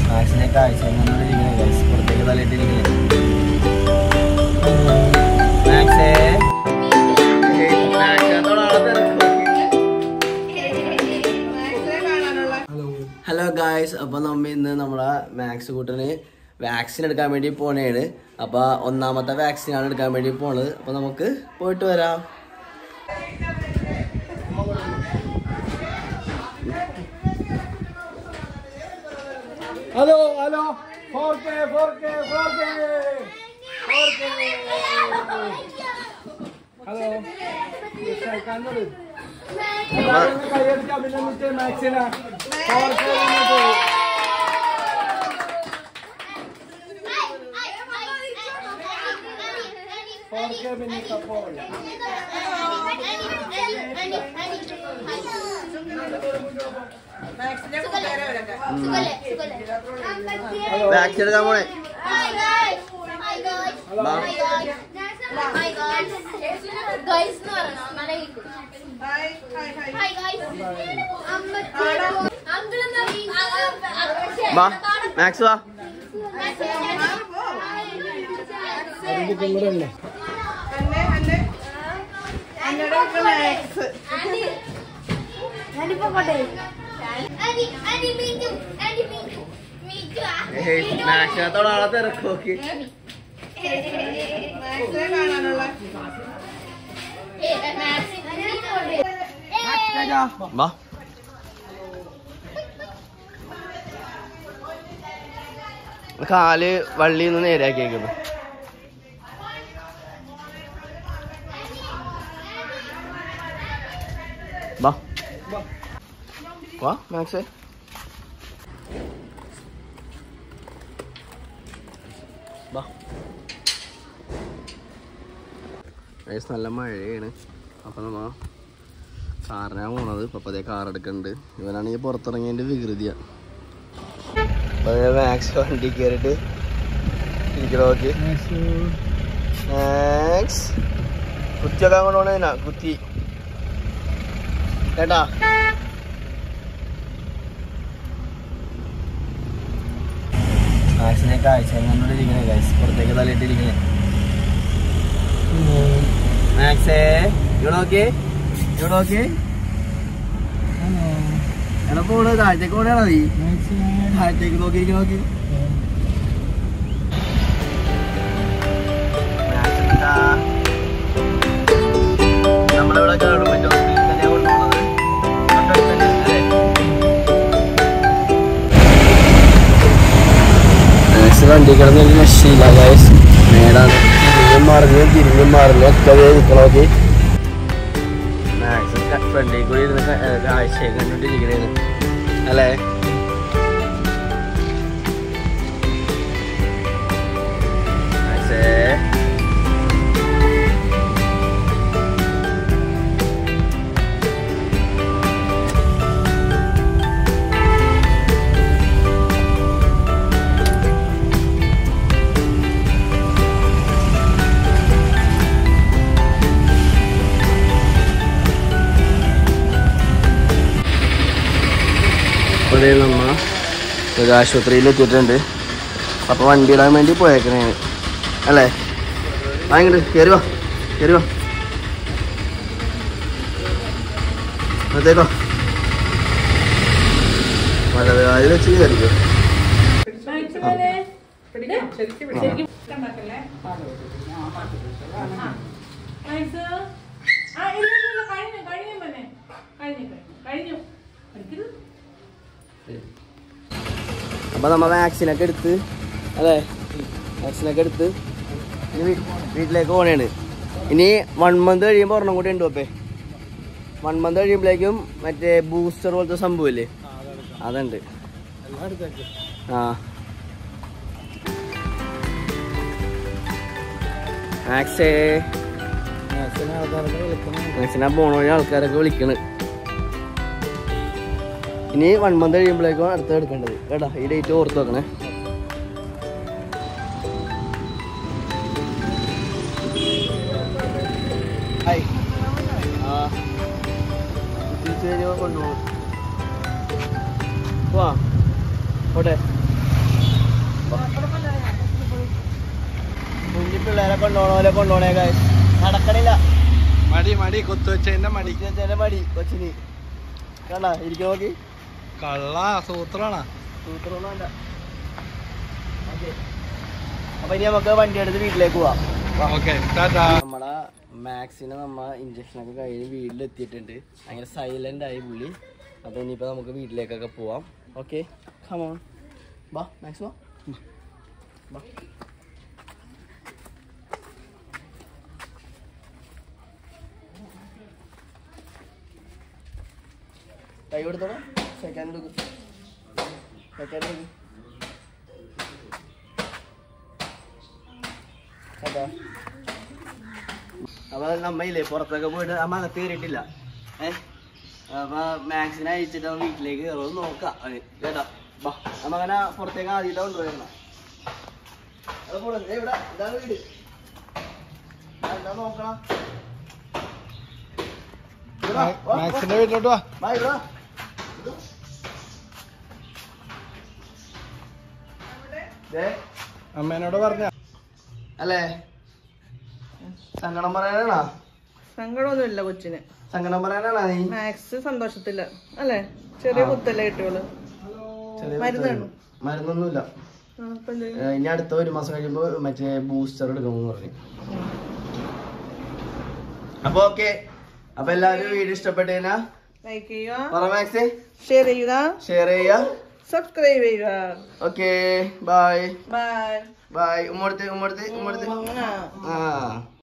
മാക്സിനെ കാഴ്ച ഇരിക്കണേ ഗൈസ് പുറത്തേക്ക് തലയിട്ടിരിക്കണേ മാക്സേ ഹലോ ഗായ്സ് അപ്പൊ നമ്മ ഇന്ന് നമ്മളെ മാക്സ് കൂട്ടന് വാക്സിൻ എടുക്കാൻ വേണ്ടി പോണേണ് അപ്പൊ ഒന്നാമത്തെ വാക്സിൻ ആണ് എടുക്കാൻ വേണ്ടി പോണത് അപ്പൊ നമുക്ക് പോയിട്ട് വരാം hello hello four K four K four K four K hello കണ്ടത് എല്ലാവരും ഒന്ന് കൈയടിച്ച് അഭിനന്ദിച്ച് മാക്സിന ഫോർ കെ വന്നിട്ട് ഫോർ കെ പിന്നെ സപ്പോർട്ട് വാക്സിൻ എടുക്കാൻ പോണേ ബാ. വാ മാക്സ് വാ ഞാനിപ്പോ പോട്ടെ മാക്സിനത്തോടെ ആളെ തിരക്ക് നോക്കി വാ കാല് വള്ളിയിൽ നിന്ന് നേരെയാക്കിയേക്കുന്നു വാ വാ മാക്സേ വാ ഗൈസ് നല്ല മഴയാണ് അപ്പം നമ്മ കാറിനാണ് പോണത് ഇപ്പം അതേ കാർ എടുക്കുന്നുണ്ട് ഇവനാണെങ്കിൽ പുറത്തിറങ്ങിയതിൻ്റെ വികൃതിയാണ് അപ്പോൾ മാക്സ് വണ്ടി കയറിയിട്ട് ഇരിക്കണ നോക്കി മാക്സ് കുത്തിയൊക്കെ അങ്ങോട്ട് പോണേനാ കുത്തി കേട്ടാ മാക്സിനെ കാഴ്ച ഇരിക്കണേ ഗൈസ് പുറത്തേക്ക് തലയിട്ടിരിക്കണേ മാക്സേ ഇവിടെ നോക്കി ഇവിടെ നോക്കി എടാ പോണ് താഴത്തേക്ക് പോണേണോ നീ താഴത്തേക്ക് നോക്കിയിരിക്കും നോക്കി മാക്സ് എന്താ? നമ്മളിവിടെ ഗവൺമെന്റ് ഹോസ്പിറ്റലിൽ തന്നെയാണ് കൊണ്ടുപോകുന്നത് തൊട്ടടുത്ത് തന്നെ, അല്ലേ? മാക്സ് വണ്ടി കിടന്ന് ഒരു രക്ഷയില്ല ഗൈസ് മേടാണ് തിരിഞ്ഞും മറിഞ്ഞും തിരിഞ്ഞും മറിഞ്ഞും ഒക്കെ ദേ നിൽക്കണം നോക്കി മാക്സ് ഫ്രണ്ടിൽ കൂടി ഇരുന്ന് ക- ഏ, കാഴ്ചയും കണ്ടോണ്ടിരിക്കണേന്ന് അല്ലേ മാക്സേ ഇവിടെ നമ്മ ഒരു ആശുപത്രിയിൽ എത്തിയിട്ടുണ്ട് അപ്പോൾ വണ്ടി ഇടാൻ വേണ്ടി പോയേക്കണേ അല്ലേ വാങ്ങിട്ട് കയറി വാ കയറി വാ അകത്തേക്കോ വലതുകാലിൽ വെച്ച് കയറിക്കോ നൈസ്. ആ, ഇല്ല, ഇല്ല, ഇല്ല, കഴിഞ്ഞു, കഴിഞ്ഞു മോനെ. കഴിഞ്ഞു, കഴിഞ്ഞു, കഴിഞ്ഞു. പഠിക്കരുത്. അപ്പോൾ നമ്മൾ വാക്സിനൊക്കെ എടുത്ത് അല്ലേ വാക്സിനൊക്കെ എടുത്ത് ഇനി വീ- വീട്ടിലേക്ക് പോകണേണ് ഇനി വൺ മന്ത് കഴിയുമ്പോൾ ഒരെണ്ണം കൂടി ഉണ്ട് അപ്പേ വൺ മന്ത് കഴിയുമ്പോഴേക്കും മറ്റേ ബൂസ്റ്റർ പോലത്തെ സംഭവമില്ലേ അതുണ്ട് ആ മാക്സേ മാക്സിനാ പോണ വഴി ആൾക്കാരൊക്കെ വിളിക്കണ് ഇനി വൺ മന്ത് കഴിയുമ്പോഴേക്കും അടുത്ത എടുക്കേണ്ടത് കേട്ടാ ഈ ഡേറ്റ് ഓർത്ത് വെക്കണേ ഹായ് ആ തിരിച്ചു കഴിഞ്ഞാൽ കൊണ്ടുപോകും പോവാ പോട്ടെ കുഞ്ഞി പിള്ളേരെ കൊണ്ടുപോണ പോലെ കൊണ്ടുപോണേ guys. നടക്കണില്ല മടി മടി കൊത്തുവെച്ചതിന്റെ മടി ചില മടി കൊച്ചിന് കണ്ട ഇരിക്കു നോക്കി കള്ള സൂത്രാണ് സൂത്രമൊന്നും അല്ല ഓക്കെ അപ്പൊ ഇനി നമുക്ക് വണ്ടി എടുത്ത് വീട്ടിലേക്ക് പോവാം വാ. ഓക്കെ ടാറ്റാ നമ്മളെ മാക്സിനെ നമ്മ ഇഞ്ചക്ഷൻ ഒക്കെ കഴിഞ്ഞ് വീട്ടിലെത്തിയിട്ടുണ്ട് അങ്ങനെ സൈലന്റ് ആയി പുള്ളി അപ്പൊ ഇനിയിപ്പോ നമുക്ക് വീട്ടിലേക്കൊക്കെ പോവാം ഓക്കെ കമോൺ ബാ മാക്സ് വാ ബാ കൈ കൊടുത്തോളൂ സെക്കൻഡ് എടുക്കും സെക്കൻഡ് എടുക്കും അതാ അപ്പൊ നമ്മ ഇല്ലേ പുറത്തൊക്കെ പോയിട്ട് അമ്മ അകത്ത് കയറിയിട്ടില്ല ഏ അപ്പൊ മാക്സിനെ അയച്ചിട്ട് അവൻ വീട്ടിലേക്ക് കയറും നോക്കാം അവന് കേട്ടാ ബാ നമ്മ അങ്ങനെ പുറത്തേക്ക് ആദ്യത്തെ കൊണ്ടുപോയിരുന്ന അത് പോണു. ദേ ഇവിടെ ഇതാണ് വീട് ആ, എന്താ നോക്കണം ഇവിടെ വാ, വാ, വാ. മാക്സിന്റെ വീട്ടിലോട്ട് വാ വാ, ഇവിടെ വാ. ദേ, അമ്മേനോട് പറഞ്ഞ അല്ലേ സങ്കടം പറയാനാണോ സങ്കടമൊന്നുമില്ല കൊച്ചിന് സങ്കടം പറയാനാണോ നീ മാക്സ് സന്തോഷത്തില്ല അല്ലേ ചെറിയ ആ. കുത്തല്ലേ കിട്ടിയോള് ചെറിയ മരുന്ന് കുത്താണ്. മരുന്നൊന്നുമില്ല ഏ, ഇനി അടുത്ത ഒരു മാസം കഴിയുമ്പോ മറ്റേ ബൂസ്റ്റർ എടുക്കണമെന്ന് പറഞ്ഞു അപ്പൊ ഓക്കെ അപ്പൊ എല്ലാവരും വീഡിയോ ഇഷ്ടപ്പെട്ടു കഴിഞ്ഞാ ലൈക്ക് ചെയ്യുക പറ മാക്സി ഷെയർ ചെയ്യുക ഷെയർ ചെയ്യുക സബ്സ്ക്രൈബ് ചെയ്യുക ഓക്കെ ബൈ ബൈ ബൈ ഉമ്മടുത്ത് ഉമ്മടുത്ത് ഉമ്മടുത്ത് ആ